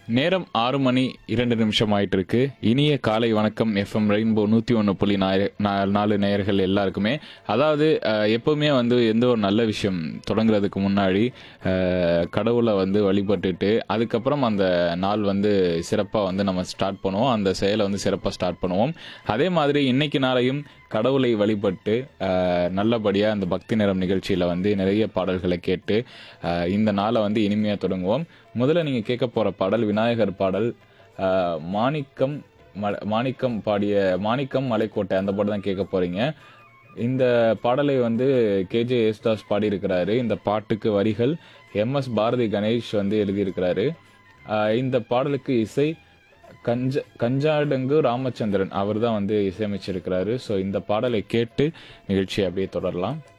நேரம் ஆறு மணி இரண்டு நிமிஷம் ஆயிட்டு இருக்கு இனிய காலை வணக்கம் எஃப்எம் ரெயின்போ நூற்றி ஒன்று புள்ளி நாய- நா- நாலு நேயர்கள் எல்லாருக்குமே அதாவது அஹ், எப்பவுமே வந்து எந்த ஒரு நல்ல விஷயம் தொடங்குறதுக்கு முன்னாடி அஹ், கடவுளை வந்து வழிபட்டுட்டு அதுக்கப்புறம் அந்த நாள் வந்து சிறப்பாக வந்து நம்ம ஸ்டார்ட் பண்ணுவோம் அந்த செயலை வந்து சிறப்பாக ஸ்டார்ட் பண்ணுவோம் அதே மாதிரி இன்னைக்கு நாளையும் கடவுளை வழிபட்டு அஹ், நல்லபடியா அந்த பக்தி நிறம் நிகழ்ச்சியில வந்து நிறைய பாடல்களை கேட்டு அஹ், இந்த நாளை வந்து இனிமையா தொடங்குவோம் முதல்ல நீங்க கேட்க போற பாடல் விநாயகர் பாடல் அஹ், மாணிக்கம் ம- மாணிக்கம் பாடிய மாணிக்கம் மலைக்கோட்டை அந்த பாட்டு தான் கேட்க போறீங்க இந்த பாடலை வந்து கேஜே யேசுதாஸ் பாடியிருக்கிறாரு இந்த பாட்டுக்கு வரிகள் எம் எஸ் பாரதி கணேஷ் வந்து எழுதியிருக்கிறாரு அஹ், இந்த பாடலுக்கு இசை கஞ்ச கஞ்சாடங்கு ராமச்சந்திரன் அவர் தான் வந்து இசையமைச்சிருக்கிறாரு ஸோ இந்த பாடலை கேட்டு நிகழ்ச்சியை அப்படியே தொடரலாம்